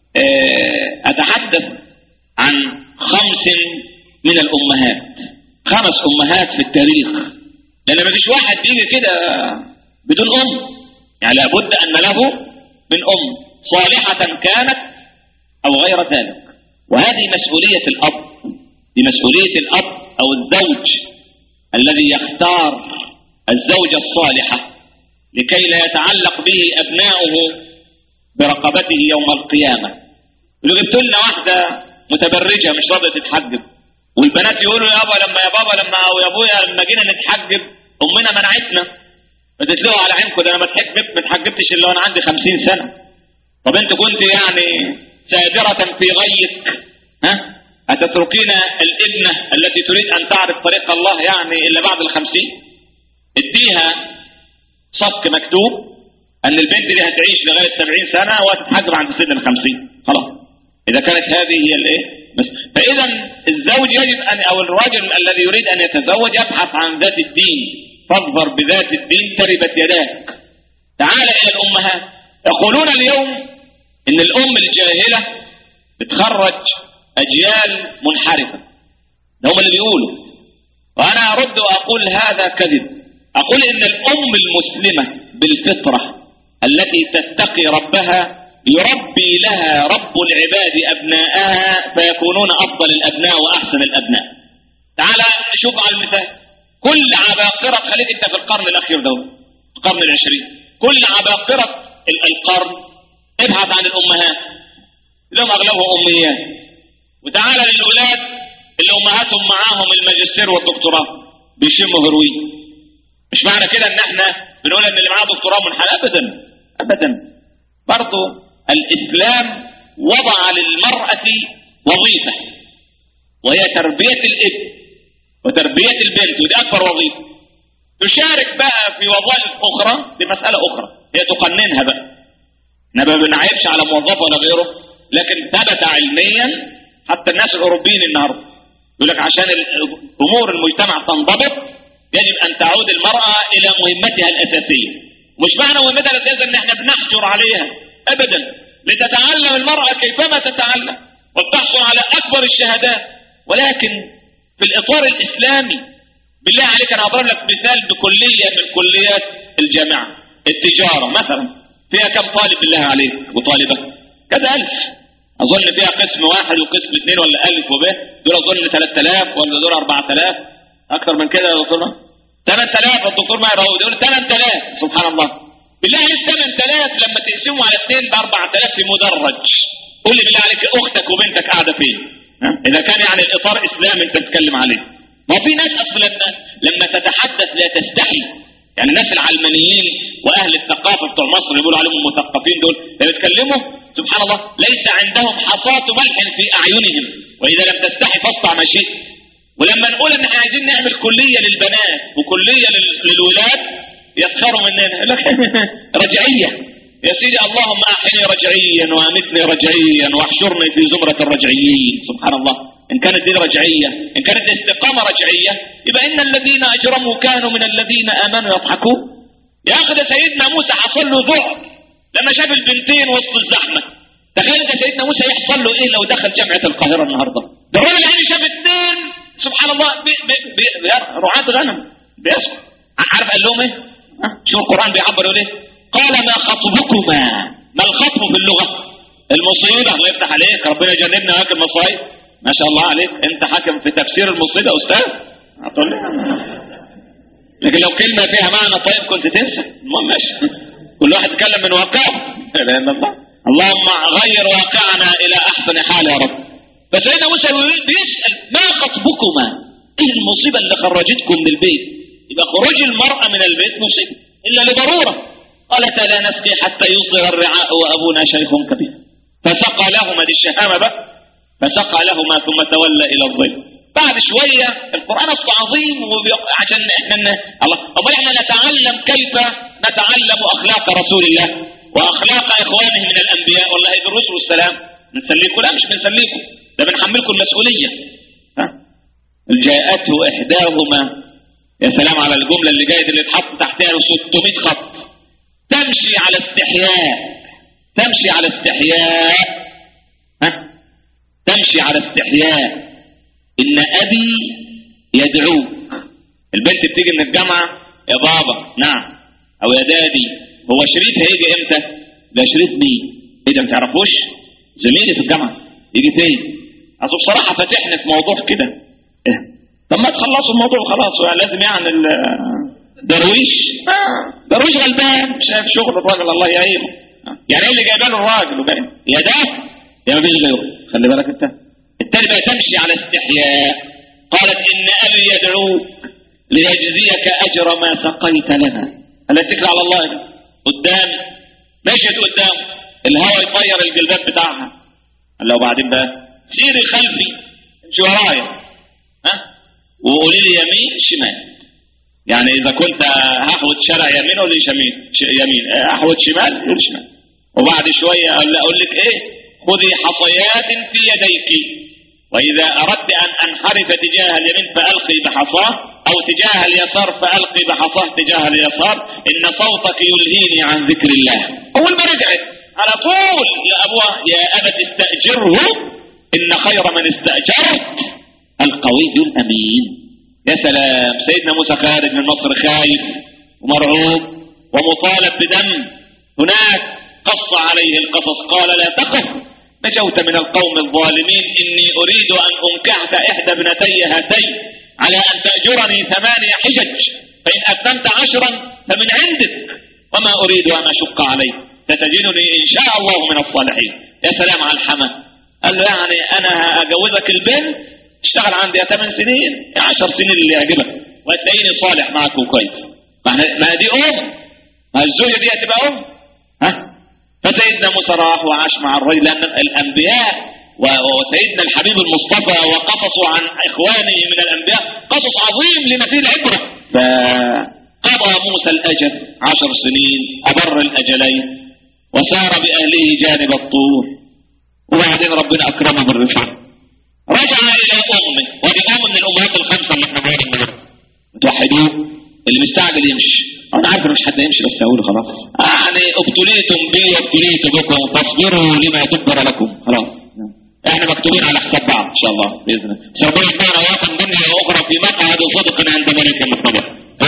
أتحدث عن خمس من الأمهات خمس أمهات في التاريخ لأن ما فيش واحد بيجي كده بدون أم يعني لابد أن له من أم صالحة كانت أو غير ذلك وهذه مسؤولية الأب دي مسؤولية الأب أو الزوج الذي يختار الزوجة الصالحة لكي لا يتعلق به أبناؤه برقبته يوم القيامة يقولوا جبت لنا واحدة متبرجة مش راضية تتحجب والبنات يقولوا يا بابا لما يا بابا لما او يا ابويا لما جينا نتحجب امنا منعتنا فتتلقوا على عينكم ده انا ما اتحجبت ما اتحجبتش الا وانا عندي 50 سنه طب انت كنت يعني سادرة في غيك ها أتتركين الابنة التي تريد أن تعرف طريق الله يعني إلا بعد الخمسين اديها صك مكتوب أن البنت دي هتعيش لغاية سبعين سنة وهتتحجب عند سن الخمسين خلاص إذا كانت هذه هي الإيه بس فإذا الزوج يجب أن أو الرجل الذي يريد أن يتزوج يبحث عن ذات الدين فاظفر بذات الدين تربت يداك تعال إلى الأمهات يقولون اليوم إن الأم الجاهلة بتخرج أجيال منحرفة ده هم اللي بيقولوا وأنا أرد وأقول هذا كذب أقول إن الأم المسلمة بالفطرة التي تتقي ربها يربي لها رب العباد أبناءها فيكونون أفضل الأبناء وأحسن الأبناء تعال شوف على المثال كل عباقرة خليك أنت في القرن الأخير ده القرن العشرين كل عباقرة القرن ابحث عن الأمهات لهم أغلبهم أميات وتعالى للأولاد اللي أمهاتهم معاهم الماجستير والدكتوراه بيشموا هروين مش معنى كده ان احنا بنقول ان اللي معاه دكتوراه منحل ابدا ابدا برضه الاسلام وضع للمرأة وظيفة وهي تربية الابن وتربية البنت ودي اكبر وظيفة تشارك بقى في وظائف اخرى دي مسألة اخرى هي تقننها بقى احنا ما بنعيبش على موظف ولا غيره لكن ثبت علميا حتى الناس الاوروبيين النهارده يقول لك عشان امور المجتمع تنضبط يجب ان تعود المرأة الى مهمتها الاساسية مش معنى مهمتها الاساسية ان احنا بنحجر عليها ابدا لتتعلم المرأة كيفما تتعلم وتحصل على اكبر الشهادات ولكن في الاطار الاسلامي بالله عليك انا اضرب لك مثال بكلية من كليات الجامعة التجارة مثلا فيها كم طالب بالله عليك وطالبة كذا الف اظن فيها قسم واحد وقسم اثنين ولا الف وب دول اظن 3000 ولا دول 4000 اكتر من كده يا دكتور 8000 الدكتور ما يراود يقول 8000 سبحان الله بالله عليك 8000 لما تقسموا على اثنين ب 4000 في مدرج قول لي بالله عليك اختك وبنتك قاعده فين ها؟ اذا كان يعني الاطار اسلامي انت بتتكلم عليه ما في ناس اصلا لما تتحدث لا تستحي يعني الناس العلمانيين واهل الثقافه بتوع مصر اللي بيقولوا عليهم المثقفين دول لما يتكلموا سبحان الله ليس عندهم حصاة ملح في اعينهم واذا لم تستحي فاصنع ما شئت ولما نقول ان احنا عايزين نعمل كليه للبنات وكليه لل- للولاد يسخروا مننا يقول لك رجعيه يا سيدي اللهم احيني رجعيا وامتني رجعيا واحشرني في زمره الرجعيين سبحان الله ان كانت دي رجعيه ان كانت دي استقامه رجعيه يبقى ان الذين اجرموا كانوا من الذين امنوا يضحكون يا اخي ده سيدنا موسى حصل له ذعر لما شاف البنتين وسط الزحمه تخيل انت سيدنا موسى يحصل له ايه لو دخل جامعه القاهره النهارده ده الراجل يعني شاف اثنين سبحان الله بي بي بي بي- رعاة غنم بيسكت عارف قال لهم ايه؟ ها؟ شوف القران بيعبر يقول ايه؟ قال ما خطبكما ما الخطب في اللغه؟ المصيبه الله يفتح عليك ربنا يجنبنا هاك المصايب ما شاء الله عليك انت حاكم في تفسير المصيبه يا استاذ هتقول لي لكن لو كلمه فيها معنى طيب كنت تنسى المهم ماشي كل واحد يتكلم من واقعه لا اله الا الله اللهم غير واقعنا الى احسن حال يا رب فسيدنا موسى يقول- بيسال ما خطبكما؟ ايه المصيبه اللي خرجتكم من البيت؟ يبقى خروج المراه من البيت مصيبه الا لضروره قالت لا نسقي حتى يصدر الرعاء وابونا شيخ كبير فسقى لهما دي الشهامه بقى فسقى لهما ثم تولى الى الظل بعد شويه القران اصل عظيم وبيق- عشان احنا ن- الله امال احنا نتعلم كيف نتعلم اخلاق رسول الله واخلاق اخوانه من الانبياء والله هيدي الرسل والسلام بنسليكم لا مش بنسليكم ده بنحملكم المسؤوليه ها جاءته احداهما يا سلام على الجمله اللي جايه دي اللي اتحط تحتها 600 خط تمشي على استحياء تمشي على استحياء ها تمشي على استحياء ان ابي يدعوك البنت بتيجي من الجامعه يا بابا نعم او يا دادي هو شريف هيجي امتى ده شريف مين ايه ده ما تعرفوش زميلي في الجامعه يجي فين اصل بصراحه فاتحني في موضوع كده إيه؟ طب ما تخلصوا الموضوع خلاص هو لازم يعني ال- درويش آه درويش غلبان شايف شغل الراجل الله يعينه آه. يعني ايه اللي جايبه له الراجل وجاي يا ده يا ما فيش غيره خلي بالك انت التاني بقى تمشي على استحياء قالت ان ابي يدعوك ليجزيك اجر ما سقيت لنا الا اتكل على الله ده. قدام مشيت قدام الهواء يطير الجلباب بتاعها قال له وبعدين بقى سيري خلفي امشي ورايا ها وقولي لي يمين شمال يعني اذا كنت هحوت شارع يمين قول لي يمين يمين احوت شمال قول شمال وبعد شويه اقول لك ايه خذي حصيات في يديك واذا اردت ان انحرف تجاه اليمين فالقي بحصاه او تجاه اليسار فالقي بحصاه تجاه اليسار ان صوتك يلهيني عن ذكر الله اول ما رجعت على طول يا ابوها يا ابت استاجره ان خير من استاجرت القوي الامين يا سلام سيدنا موسى خارج من مصر خايف ومرعوب ومطالب بدم هناك قص عليه القصص قال لا تخف نجوت من القوم الظالمين إني أريد أن أنكحك إحدى ابنتي هاتين على أن تأجرني ثمانية حجج فإن أتممت عشرا فمن عندك وما أريد أن أشق عليك ستجدني إن شاء الله من الصالحين يا سلام على الحمى قال له يعني أنا أجوزك البنت اشتغل عندي يا 8 سنين يا 10 سنين اللي يعجبك وتلاقيني صالح معك وكويس ما دي أم ما الزوجة دي هتبقى أم ها فسيدنا موسى راح وعاش مع الرجل لأن الأنبياء وسيدنا الحبيب المصطفى وقصصوا عن إخوانه من الأنبياء قصص عظيم لما فيه العبرة فقضى موسى الأجل عشر سنين أبر الأجلين وسار بأهله جانب الطور وبعدين ربنا أكرمه بالرفعة رجع إلى أمه ودي أم من الأمهات الخمسة اللي احنا بنقول منهم توحدوه اللي مستعجل يمشي انا عارف مش حد يمشي بس اقوله خلاص يعني ابتليتم بي وابتليت بكم فاصبروا لما يدبر لكم خلاص احنا مكتوبين على حساب بعض ان شاء الله باذن الله بس ربنا يجمعنا واياكم دنيا واخرى في مقعد صدق عند ملك مقتدر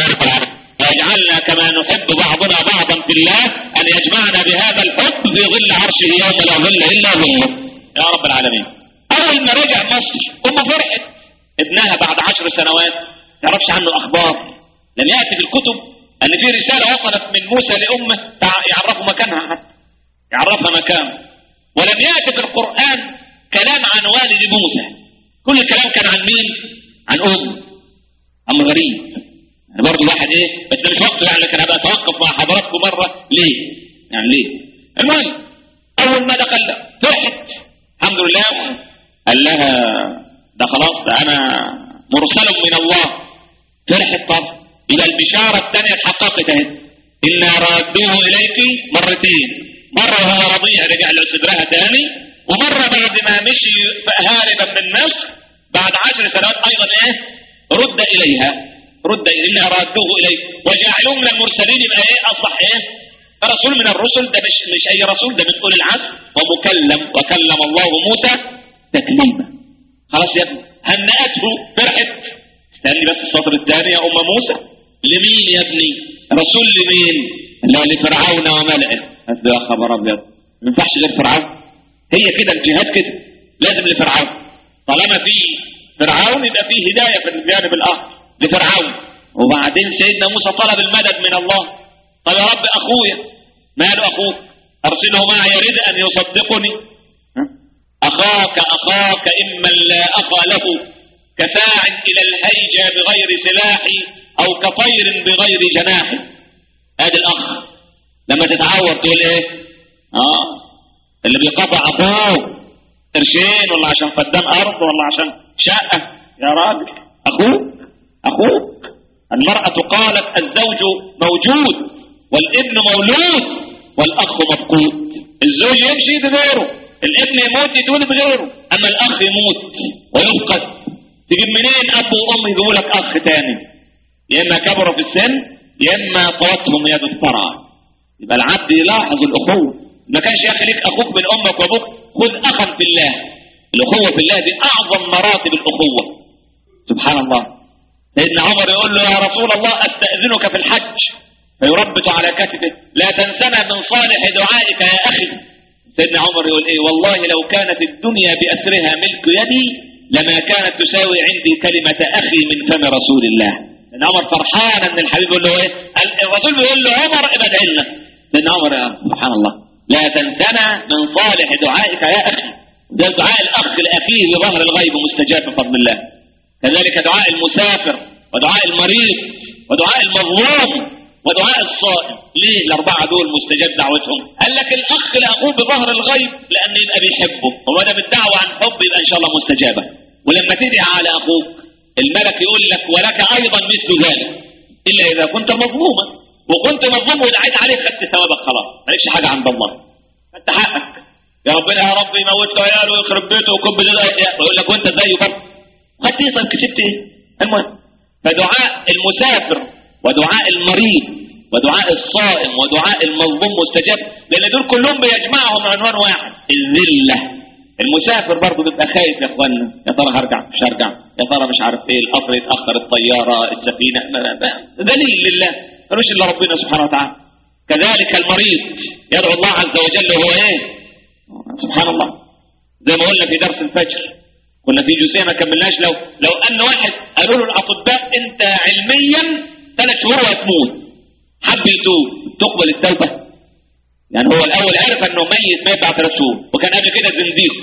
ويجعلنا كما نحب بعضنا بعضا في الله ان يجمعنا بهذا الحب في ظل عرشه يوم لا ظل الا ظله يا رب العالمين اول ما رجع مصر ام فرحت ابنها بعد عشر سنوات تعرفش عنه اخبار لم ياتي في الكتب ان في رساله وصلت من موسى لامه يعرفوا مكانها حتى يعرفها مكان ولم ياتي في القران كلام عن والد موسى كل الكلام كان عن مين عن ام امر غريب يعني برضه واحد ايه بس مش وقته يعني لكن ابقى اتوقف مع حضراتكم مره ليه يعني ليه المهم اول ما دخل فرحت الحمد لله قال لها ده خلاص ده انا مرسل من الله فرحت طب يبقى البشارة الثانية اتحققت اهي إنا رادوه إليك مرتين مرة وهو رضيع رجع لصدرها تاني ومرة بعد ما مشي هاربا من مصر بعد عشر سنوات أيضا إيه رد إليها رد إنا رادوه إليك وجعلوه من المرسلين يبقى إيه أصبح إيه رسول من الرسل ده مش مش أي رسول ده من أولي العزم ومكلم وكلم الله موسى تكليما خلاص يا ابني هنأته فرحت استني بس السطر الثاني يا أم موسى لمين يا ابني رسول لمين لا لفرعون وملئه قلت يا خبر ابيض ما ينفعش غير فرعون هي كده الجهاد كده لازم لفرعون طالما في فرعون يبقى في هدايه في الجانب الاخر لفرعون وبعدين سيدنا موسى طلب المدد من الله قال يا رب اخويا ماله اخوك ارسله معي يريد ان يصدقني اخاك اخاك اما لا اخا له كفاع الى الهيجه بغير سلاح او كطير بغير جناح ادي الاخ لما تتعور تقول ايه اه اللي بيقطع اخوه قرشين ولا عشان فدان ارض ولا عشان شقه يا راجل اخوك اخوك المرأة قالت الزوج موجود والابن مولود والاخ مفقود الزوج يمشي بغيره الابن يموت يتولد بغيره اما الاخ يموت ويفقد تجيب منين اب وام يجيبوا لك اخ تاني يا اما كبروا في السن يا اما طوتهم يد الثرى يبقى العبد يلاحظ الاخوه ما كانش يا اخي ليك اخوك من امك وابوك خذ اخا في الله الاخوه في الله دي اعظم مراتب الاخوه سبحان الله سيدنا عمر يقول له يا رسول الله استاذنك في الحج فيربط على كتفه لا تنسنا من صالح دعائك يا اخي سيدنا عمر يقول ايه والله لو كانت الدنيا باسرها ملك يدي لما كانت تساوي عندي كلمه اخي من فم رسول الله ان عمر فرحان ان الحبيب يقول له ايه الرسول بيقول له عمر ابعد عنا سيدنا عمر يا سبحان الله لا تنسنا من صالح دعائك يا اخي ده دعاء الاخ الاخيه بظهر الغيب مستجاب بفضل الله كذلك دعاء المسافر ودعاء المريض ودعاء المظلوم ودعاء الصائم ليه الأربعة دول مستجاب دعوتهم قال لك الأخ لأخوه بظهر الغيب لأن يبقى بيحبه وما دام الدعوة عن حب يبقى إن شاء الله مستجابة ولما تدعي على أخوك الملك يقول لك ولك أيضا مثل ذلك إلا إذا كنت مظلوما وكنت مظلوم ودعيت عليك خدت ثوابك خلاص مالكش حاجة عند الله خدت حقك يا ربنا يا رب يموت له عياله ويخرب بيته وكب يقول لك وانت زيه برضه خدت ايه طيب كسبت ايه؟ المهم فدعاء المسافر ودعاء المريض ودعاء الصائم ودعاء المظلوم مستجاب لان دول كلهم بيجمعهم عنوان واحد الذله المسافر برضه بيبقى خايف يا اخوانا يا ترى هرجع مش هرجع يا ترى مش عارف ايه القطر يتاخر الطياره السفينه ذليل لله ملوش الا ربنا سبحانه وتعالى كذلك المريض يدعو الله عز وجل هو ايه سبحان الله زي ما قلنا في درس الفجر كنا في جزئيه ما كملناش لو لو ان واحد قالوا له الاطباء انت علميا ثلاث شهور وهتموت حب يتوب تقبل التوبه يعني هو الاول عرف انه ميت مات بعد ثلاث شهور وكان قبل كده زنديق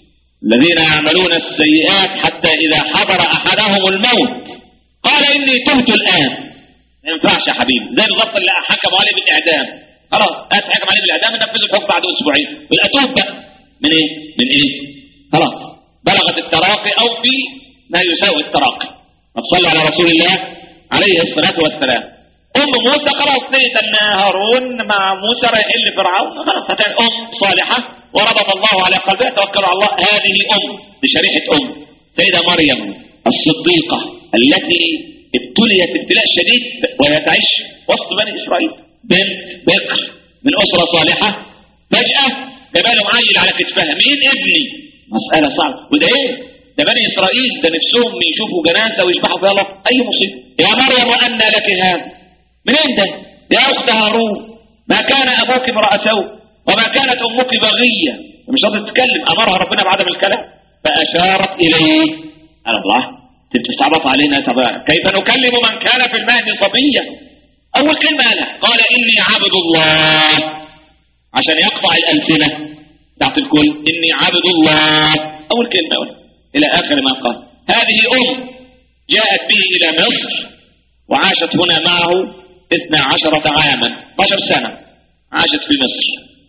الذين يعملون السيئات حتى اذا حضر احدهم الموت قال اني تبت الان ما ينفعش يا حبيبي زي بالظبط اللي حكموا عليه بالاعدام خلاص اتحكم عليه بالاعدام نفذ الحكم بعد اسبوعين والاتوب بقى من ايه؟ من ايه؟ خلاص بلغت التراقي او في ما يساوي التراقي صلى على رسول الله عليه الصلاه والسلام ام موسى خلاص لقيت ان هارون مع موسى رايحين لفرعون خلاص هتعمل ام صالحه وربط الله على قلبها توكل على الله هذه ام بشريحه ام سيده مريم الصديقه التي ابتليت ابتلاء شديد وهي تعيش وسط بني اسرائيل بنت بكر من اسره صالحه فجاه جبال معيل على كتفها مين ابني مساله صعبه وده ايه ده بني اسرائيل ده نفسهم يشوفوا جنازه ويذبحوا فيها الله اي مصيبه يا مريم وانى لك هذا منين ده يا اخت هارون ما كان ابوك امرا سوء وما كانت امك بغيه مش قادره تتكلم امرها ربنا بعدم الكلام فاشارت اليه قال الله انت بتستعبط علينا طب كيف نكلم من كان في المهد صبيا اول كلمه قالها قال اني عبد الله عشان يقطع الالسنه بتاعت الكل اني عبد الله اول كلمه أول. الى اخر ما قال هذه ام جاءت به الى مصر وعاشت هنا معه اثنى عشرة عاما 12 سنة عاشت في مصر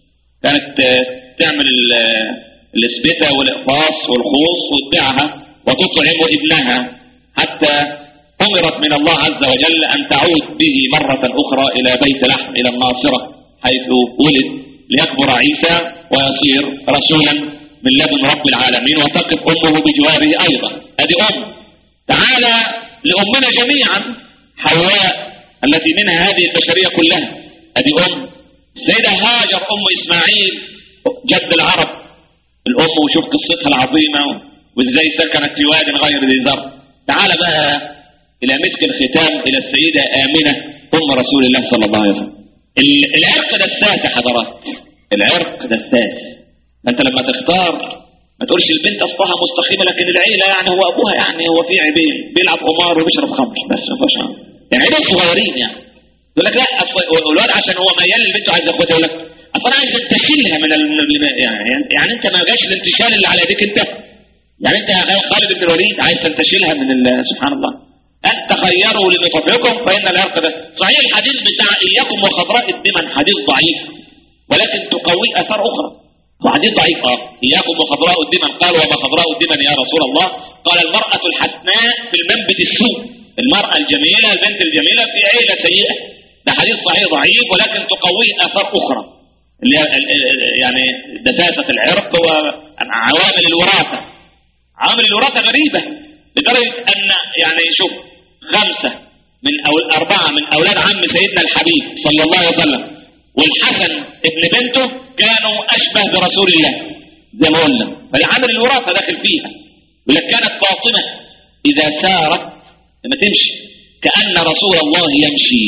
كانت تعمل الاسبتة والاقفاص والخوص وتبيعها وتطعم ابنها حتى امرت من الله عز وجل ان تعود به مرة اخرى الى بيت لحم الى الناصرة حيث ولد ليكبر عيسى ويصير رسولا من لدن رب العالمين وتقف امه بجواره ايضا هذه ام تعالى لامنا جميعا حواء التي منها هذه البشرية كلها هذه ام السيدة هاجر ام اسماعيل جد العرب الام وشوف قصتها العظيمة وازاي سكنت في واد غير ذي زرع تعال بقى الى مسك الختام الى السيدة امنة ام رسول الله صلى الله عليه وسلم العرق دساس يا حضرات العرق دساس انت لما تختار ما تقولش البنت اصلها مستقيمه لكن العيله يعني هو ابوها يعني هو في عيبين بيلعب قمار وبيشرب خمر بس ما فيهاش يعني عيبين صغيرين يعني يقول لك لا اصل الواد عشان هو ميال للبنت وعايز ياخدها يقول لك اصل انا عايز انتشلها من ال... يعني يعني انت ما جاش الانتشال اللي على ايديك انت يعني انت يا خالد بن الوليد عايز تنتشلها من ال... سبحان الله أن تخيروا لنطفئكم فإن العرق ده صحيح الحديث بتاع إياكم وخضراء الدمن حديث ضعيف ولكن تقوي أثار أخرى وحديث ضعيف اه إياكم وخضراء الدمن قال وما خضراء الدمن يا رسول الله قال المرأة الحسناء في المنبت السوء المرأة الجميلة البنت الجميلة في عيلة سيئة ده حديث صحيح ضعيف ولكن تقوي أثار أخرى اللي يعني دساسة العرق وعوامل الوراثة عوامل الوراثة غريبة لدرجة أن يعني شوف خمسة من أو أربعة من أولاد عم سيدنا الحبيب صلى الله عليه وسلم والحسن ابن بنته كانوا أشبه برسول الله زي ما قلنا فالعامل الوراثة داخل فيها ولك كانت فاطمة إذا سارت لما تمشي كأن رسول الله يمشي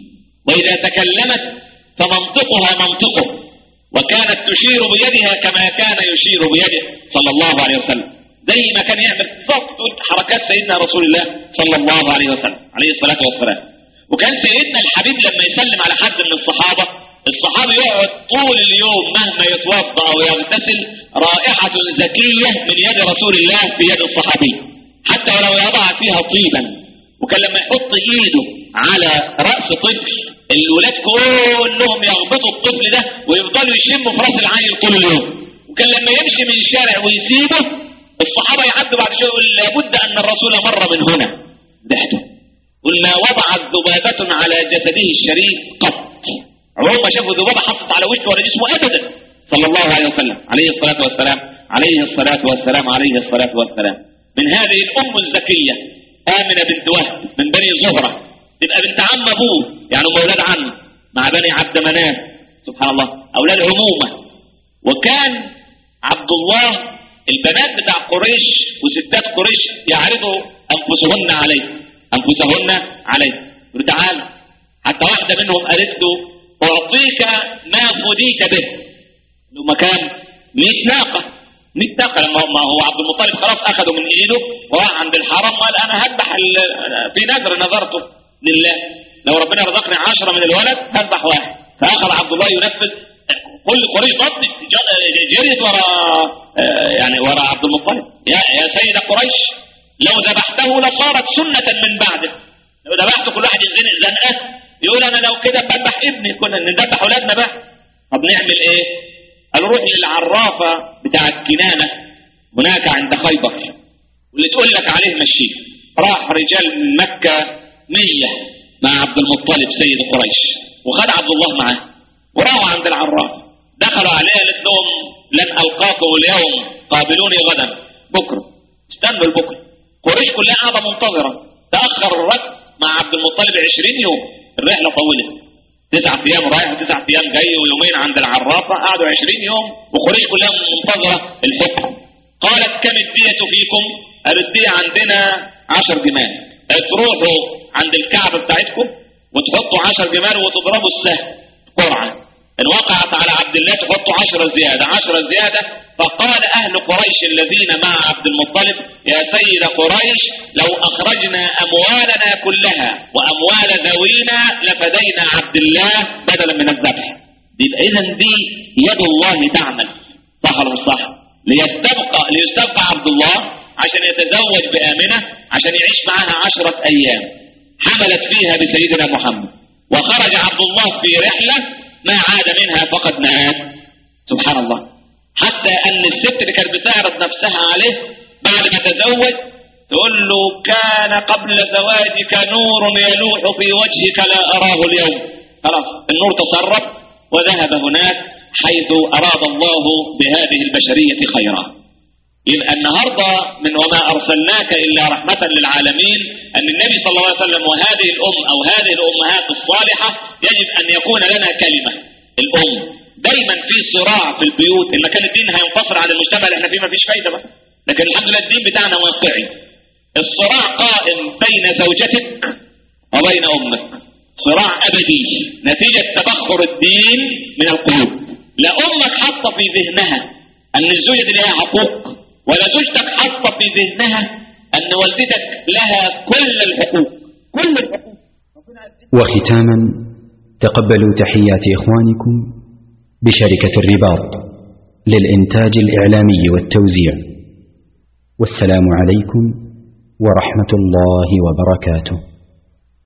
وإذا تكلمت فمنطقها منطقه وكانت تشير بيدها كما كان يشير بيده صلى الله عليه وسلم زي ما كان يعمل بالضبط حركات سيدنا رسول الله صلى الله عليه وسلم عليه الصلاة والسلام وكان سيدنا الحبيب لما يسلم على حد من الصحابة الصحابي يقعد طول اليوم مهما يتوضا او يغتسل رائحة زكية من يد رسول الله في يد الصحابي حتى ولو يضع فيها طيبا وكان لما يحط ايده على رأس طفل الولاد كلهم يغبطوا الطفل ده ويفضلوا يشموا في راس العيل طول اليوم وكان لما يمشي من الشارع ويسيبه الصحابة يعدوا بعد شوية يقول لابد أن الرسول مر من هنا ضحكوا قلنا وضعت ذبابة على جسده الشريف قط عمر ما شافوا ذبابة حطت على وشه ولا جسمه أبدا صلى الله عليه وسلم عليه الصلاة والسلام عليه الصلاة والسلام عليه الصلاة والسلام من هذه الأم الزكية آمنة بنت وهب من بني زهرة تبقى بنت عم أبوه يعني هم أولاد عم مع بني عبد مناف سبحان الله أولاد عمومة وكان عبد الله البنات بتاع قريش وستات قريش يعرضوا أنفسهن عليه أنفسهن عليه قالوا تعال حتى واحدة منهم قالت له أعطيك ما فديك به له مكان 100 ناقة 100 ناقة لما ما هو عبد المطلب خلاص أخذه من إيده وراح عند الحرم وقال أنا هذبح ال- في نذر نذرته لله لو ربنا رزقني عشرة من الولد هذبح واحد فأخذ عبد الله ينفذ كل قريش ضد جريت ورا آه، يعني ورا عبد المطلب يا يا سيد قريش لو ذبحته لصارت سنة من بعده لو ذبحته كل واحد يزنق زنقه يقول انا لو كده بذبح ابني كنا نذبح اولادنا بقى طب نعمل ايه؟ قالوا روح للعرافة بتاعت كنانة هناك عند خيبر واللي تقول لك عليه مشيه راح رجال من مكة مية مع عبد المطلب سيد قريش وخد عبد الله معاه وراحوا عند العراف دخلوا عليه قالت لهم لن ألقاكم اليوم قابلوني غدا بكرة استنوا لبكرة قريش كلها قاعدة منتظرة تأخر الركب مع عبد المطلب 20 يوم الرحلة طولت تسعة أيام رايح وتسعة أيام جاي ويومين عند العرافة قعدوا 20 يوم وقريش كلها منتظرة الحكم قالت كم الدية فيكم؟ قالت الدية عندنا 10 جمال تروحوا عند الكعبة بتاعتكم وتحطوا 10 جمال وتضربوا السهم قرعة إن وقعت على عبد الله تحطوا 10 زيادة 10 زيادة فقال أهل قريش الذين مع عبد المطلب يا سيد قريش لو أخرجنا أموالنا كلها وأموال ذوينا لفدينا عبد الله بدلا من الذبح يبقى إذا دي يد الله تعمل صح ولا مش صح؟ ليستبقى ليستبقى عبد الله عشان يتزوج بآمنة عشان يعيش معها عشرة أيام حملت فيها بسيدنا محمد وخرج عبد الله في رحلة ما عاد منها فقد مات سبحان الله حتى أن الست اللي كانت بتعرض نفسها عليه بعد ما تزوج تقول له كان قبل زواجك نور يلوح في وجهك لا أراه اليوم خلاص النور تسرب وذهب هناك حيث أراد الله بهذه البشرية خيرا يبقى النهاردة من وما أرسلناك إلا رحمة للعالمين أن النبي صلى الله عليه وسلم وهذه الأم أو هذه الأمهات الصالحة يجب أن يكون لنا كلمة الأم دايما في صراع في البيوت إن كان الدين هينتصر على المجتمع اللي احنا فيه مفيش فايدة بقى لكن الحمد لله الدين بتاعنا واقعي الصراع قائم بين زوجتك وبين أمك صراع أبدي نتيجة تبخر الدين من القلوب لا أمك حاطة في ذهنها أن الزوجة دي لها حقوق ولا زوجتك حاطة في ذهنها أن والدتك لها كل الحقوق كل الحقوق
وختاما تقبلوا تحيات إخوانكم بشركة الرباط للإنتاج الإعلامي والتوزيع والسلام عليكم ورحمة الله وبركاته